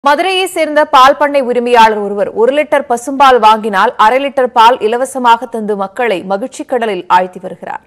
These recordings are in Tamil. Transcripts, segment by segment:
மதுரையை சேர்ந்த பால் பண்ணை உரிமையாளர் ஒருவர் ஒரு லிட்டர் பசும்பால் வாங்கினால் அரை லிட்டர் பால் இலவசமாக தந்து மக்களை மகிழ்ச்சி கடலில் ஆழ்த்தி வருகிறார்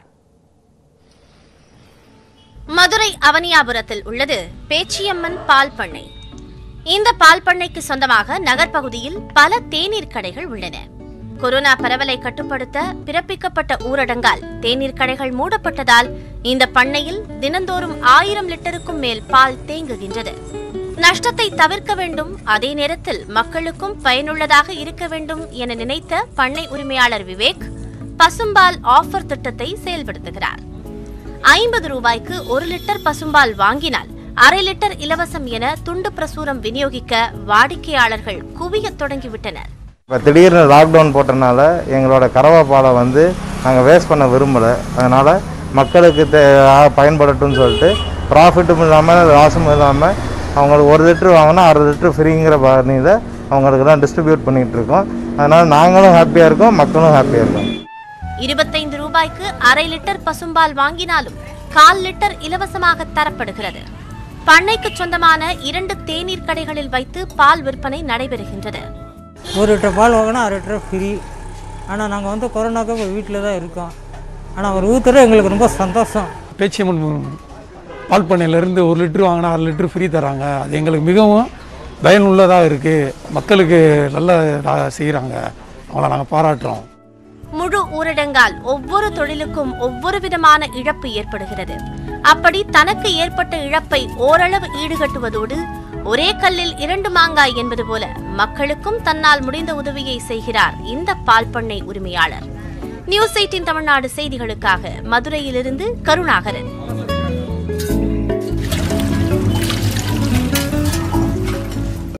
மதுரை அவனியாபுரத்தில் உள்ளது பேச்சியம்மன் பால் பண்ணை இந்த பால் பண்ணைக்கு சொந்தமாக நகர்ப்பகுதியில் பல தேநீர் கடைகள் உள்ளன கொரோனா பரவலை கட்டுப்படுத்த பிறப்பிக்கப்பட்ட ஊரடங்கால் தேநீர் கடைகள் மூடப்பட்டதால் இந்த பண்ணையில் தினந்தோறும் ஆயிரம் லிட்டருக்கும் மேல் பால் தேங்குகின்றது நஷ்டத்தை தவிர்க்க வேண்டும் அதே நேரத்தில் மக்களுக்கும் பயனுள்ளதாக இருக்க வேண்டும் என நினைத்த பண்ணை உரிமையாளர் விவேக் பசும்பால் ஆஃபர் திட்டத்தை செயல்படுத்துகிறார் ஐம்பது ரூபாய்க்கு ஒரு லிட்டர் பசும்பால் வாங்கினால் அரை லிட்டர் இலவசம் என துண்டு பிரசுரம் விநியோகிக்க வாடிக்கையாளர்கள் குவியத் தொடங்கிவிட்டனர் இப்போ திடீர்னு லாக்டவுன் போட்டனால எங்களோட கறவை பாலை வந்து நாங்கள் வேஸ்ட் பண்ண விரும்பலை அதனால் மக்களுக்கு தே பயன்படட்டும்னு சொல்லிட்டு ப்ராஃபிட்டும் இல்லாமல் லாஸும் இல்லாமல் அவங்களுக்கு ஒரு லிட்டர் வாங்கினா அரை லிட்டர் ஃப்ரீங்கிற பண்ணியில் அவங்களுக்கு தான் டிஸ்ட்ரிபியூட் பண்ணிகிட்டு இருக்கோம் அதனால் நாங்களும் ஹாப்பியாக இருக்கோம் மக்களும் ஹாப்பியாக இருக்கோம் இருபத்தைந்து ரூபாய்க்கு அரை லிட்டர் பசும்பால் வாங்கினாலும் கால் லிட்டர் இலவசமாக தரப்படுகிறது பண்ணைக்கு சொந்தமான இரண்டு தேநீர் கடைகளில் வைத்து பால் விற்பனை நடைபெறுகின்றது ஒரு லிட்டர் பால் வாங்கினா அரை லிட்டர் ஃப்ரீ ஆனால் நாங்கள் வந்து கொரோனாக்கு இப்போ வீட்டில் தான் இருக்கோம் ஆனால் அவர் ஊற்றுறது எங்களுக்கு ரொம்ப சந்தோஷம் பேச்சியம்மன் பால் பண்ணையிலேருந்து ஒரு லிட்டர் வாங்கினா அரை லிட்டர் ஃப்ரீ தராங்க அது எங்களுக்கு மிகவும் பயனுள்ளதாக இருக்குது மக்களுக்கு நல்ல செய்கிறாங்க அவங்கள நாங்கள் பாராட்டுறோம் முழு ஊரடங்கால் ஒவ்வொரு தொழிலுக்கும் ஒவ்வொரு விதமான இழப்பு ஏற்படுகிறது அப்படி தனக்கு ஏற்பட்ட இழப்பை ஓரளவு ஈடுகட்டுவதோடு ஒரே கல்லில் இரண்டு மாங்காய் என்பது போல மக்களுக்கும் தன்னால் முடிந்த உதவியை செய்கிறார் இந்த பால் பண்ணை உரிமையாளர் நியூஸ் எயிட்டின் தமிழ்நாடு செய்திகளுக்காக மதுரையிலிருந்து கருணாகரன்